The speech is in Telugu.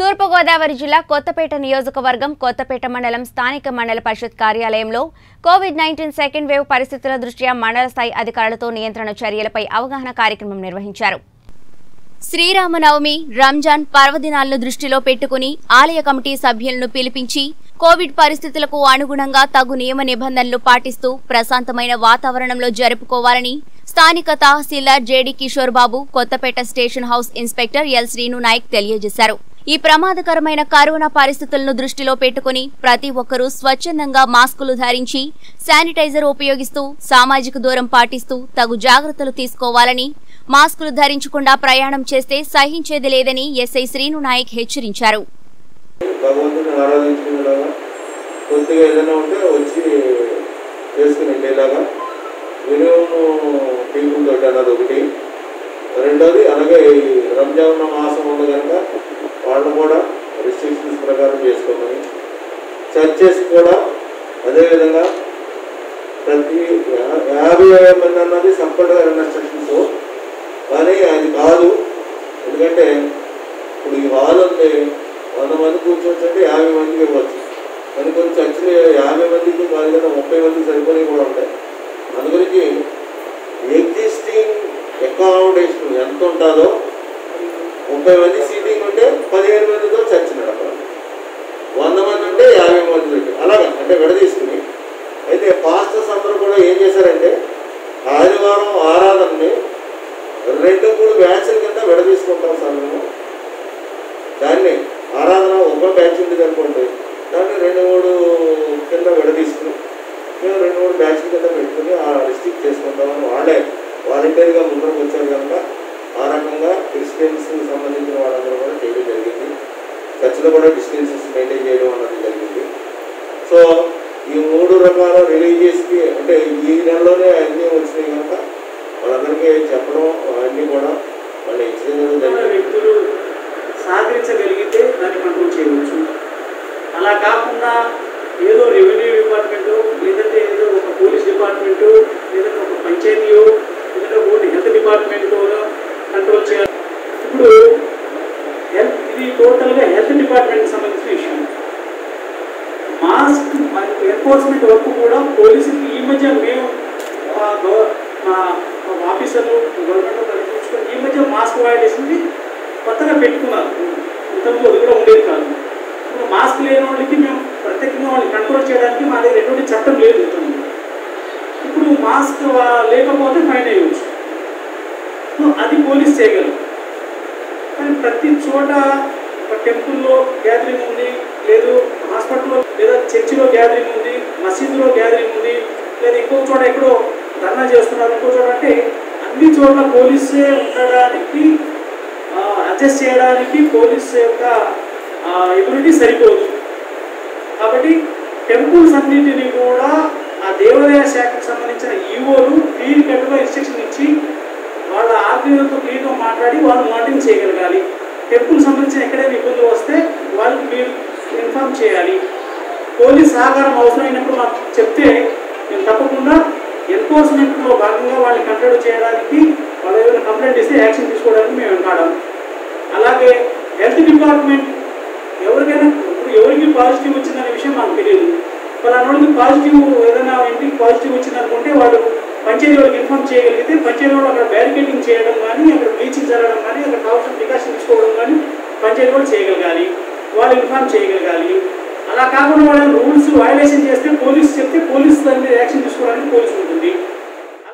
తూర్పుగోదావరి జిల్లా కొత్తపేట నియోజకవర్గం కొత్తపేట మండలం స్థానిక మండల పరిషత్ కార్యాలయంలో కోవిడ్ నైన్టీన్ సెకండ్ వేవ్ పరిస్థితుల దృష్ట్యా మండల స్థాయి అధికారులతో నియంత్రణ చర్యలపై అవగాహన కార్యక్రమం నిర్వహించారు శ్రీరామనవమి రంజాన్ పర్వదినాలను దృష్టిలో పెట్టుకుని ఆలయ కమిటీ సభ్యులను పిలిపించి కోవిడ్ పరిస్థితులకు అనుగుణంగా తగు నియమ నిబంధనలు పాటిస్తూ ప్రశాంతమైన వాతావరణంలో జరుపుకోవాలని స్థానిక tahsildar JD Kishore Babu Kothapeta station house inspector L Srinu Naik తెలియజేశారు ఈ ప్రమాదకరమైన కరోనా పరిస్థితులను దృష్టిలో పెట్టుకుని ప్రతి ఒక్కరూ స్వచ్ఛందంగా మాస్కులు ధరించి శానిటైజర్ ఉపయోగిస్తూ సామాజిక దూరం పాటిస్తూ తగు జాగ్రత్తలు తీసుకోవాలని మాస్కులు ధరించకుండా ప్రయాణం చేస్తే సహించేది లేదని ఎస్ఐ శ్రీను నాయక్ హెచ్చరించారు భగవంతుని ఆరాధించుకునేలాగా కొద్దిగా ఏదైనా ఉంటే వచ్చి చేసుకుని వెళ్ళేలాగా మినిమం పీపుల్ తోటి అన్నది ఒకటి రెండోది అలాగే ఈ రంజాన్ మాసం ఉంది కనుక వాళ్ళు కూడా రిస్ట్రిక్షన్స్ ప్రకారం చేసుకోమని చర్చెస్ కూడా అదేవిధంగా ప్రతి యా- యాభై మంది అన్నది సంపద రెస్ట్రిక్షన్స్ కానీ అది కాదు ఎందుకంటే ఇప్పుడు ఈ హాల్ ఉంది వంద మంది కూర్చోవచ్చు అంటే యాభై మందికి ఇవ్వచ్చు కానీ కొన్ని చర్చలు యాభై మందికి కాదు కదా ముప్పై మందికి సరిపోయి కూడా ఉంటాయి అందుగురించి ఎగ్జిస్టింగ్ అకామిడేషన్ ఎంత ఉంటుందో ముప్పై మంది సీటింగ్ ఉంటే పదిహేను మందితో చర్చ నడపాలి వంద మంది ఉంటే యాభై మంది ఉంటే అలాగా అంటే విడదీసుకుని అయితే పాస్టర్స్ అందరూ కూడా ఏం చేశారంటే ఆదివారం ఆరాధనని రెండు మూడు బ్యాచ్ల కింద విడదీసుకుంటాం సార్ మేము దాన్ని ఆరాధన ఒక బ్యాచ్ ఉంది అనుకోండి దాన్ని రెండు మూడు కింద విడదీసుకుని మేము రెండు మూడు బ్యాచ్ కింద పెట్టుకుని ఆ రిస్ట్రిక్ట్ చేసుకుంటామని వాళ్ళే వాలంటీర్గా ముందరకు వచ్చారు కనుక ఆ రకంగా క్రిస్టియన్స్ సంబంధించిన వాళ్ళందరూ కూడా చేయడం జరిగింది చర్చిలో కూడా డిస్టెన్సెస్ మెయింటైన్ చేయడం అన్నది జరిగింది సో ఈ మూడు రకాల రిలీజియస్కి అంటే ఈ నెలలోనే అన్నీ వచ్చినాయి కనుక వాళ్ళందరికీ చెప్పడం అవన్నీ కూడా వాళ్ళు హెచ్చరించడం ఉన్న జరిగింది వ్యక్తులు సహకరించగలిగితే దాన్ని కంట్రోల్ చేయవచ్చు అలా కాకుండా ఏదో రెవెన్యూ డిపార్ట్మెంట్ లేదంటే ఏదో ఒక పోలీస్ డిపార్ట్మెంట్ లేదంటే ఒక పంచాయతీయో లేదంటే ఓన్లీ హెల్త్ డిపార్ట్మెంట్ కంట్రోల్ చేయాలి ఇప్పుడు హెల్త్ ఇది టోటల్గా హెల్త్ డిపార్ట్మెంట్కి సంబంధించిన విషయం మాస్క్ ఎన్ఫోర్స్మెంట్ వర్క్ కూడా పోలీసులకి ఈ మధ్య మేము ఆ, గవ- మా మా ఆఫీసర్లు గవర్నమెంట్ చూసుకొని ఈ మధ్య మాస్క్ వైలేషన్కి కొత్తగా పెట్టుకున్నారు ఇంతకుముందు అది కూడా ఉండేది కాదు ఇప్పుడు మాస్క్ లేని వాళ్ళకి మేము ప్రత్యేకంగా వాళ్ళని కంట్రోల్ చేయడానికి మా దగ్గర ఎటువంటి చట్టం లేదు ఇంతకుముందు ఇప్పుడు మాస్క్ వా- లేకపోతే ఫైన్ వేయవచ్చు సో అది పోలీస్ చేయగలరు కానీ ప్రతి చోట ఒక టెంపుల్లో గ్యాదరింగ్ ఉంది లేదు హాస్పిటల్లో లేదా చర్చిలో గ్యాదరింగ్ ఉంది మసీదులో గ్యాదరింగ్ ఉంది లేదా ఇంకో చోట ఎక్కడో ధర్నా చేస్తున్నారు ఇంకో చోట అంటే అన్ని చోట్ల పోలీసే ఉండడానికి అడ్జస్ట్ చేయడానికి పోలీస్ యొక్క ఎబిలిటీ సరిపోదు కాబట్టి టెంపుల్స్ అన్నింటినీ కూడా ఆ దేవాలయ శాఖకు సంబంధించిన ఈవోలు క్లియర్ కట్గా ఇన్స్ట్రక్షన్ ఇచ్చి వాళ్ళ ఆర్గనైజర్తో క్లియర్గా మాట్లాడి వాళ్ళు మానిటరింగ్ చేయగలగాలి టెంపుల్ సంబంధించిన ఎక్కడైనా ఇబ్బందులు వస్తే వాళ్ళకి మీరు ఇన్ఫార్మ్ చేయాలి పోలీస్ సహకారం అవసరమైనప్పుడు మాకు చెప్తే మేము తప్పకుండా ఎన్ఫోర్స్మెంట్లో భాగంగా వాళ్ళని కంట్రోల్ చేయడానికి వాళ్ళు ఏదైనా కంప్లైంట్ ఇస్తే యాక్షన్ తీసుకోవడానికి మేము వెంటాడాం అలాగే హెల్త్ డిపార్ట్మెంట్ ఎవరికైనా ఇప్పుడు ఎవరికి పాజిటివ్ వచ్చిందనే విషయం మాకు తెలియదు వాళ్ళకి పాజిటివ్ ఏదైనా ఇంటికి పాజిటివ్ వచ్చింది అనుకుంటే వాళ్ళు పంచాయతీ వాళ్ళకి ఇన్ఫార్మ్ చేయగలిగితే పంచాయతీ వాళ్ళు అక్కడ బ్యారికేటింగ్ చేయడం కానీ అక్కడ బ్లీచింగ్ జరగడం కానీ అక్కడ కావాల్సిన ప్రికాషన్ తీసుకోవడం కానీ పంచాయతీ వాళ్ళు చేయగలగాలి వాళ్ళు ఇన్ఫార్మ్ చేయగలగాలి అలా కాకుండా వాళ్ళ రూల్స్ వైలేషన్ చేస్తే పోలీస్ చెప్తే పోలీస్ దాని మీద యాక్షన్ తీసుకోవడానికి పోలీసు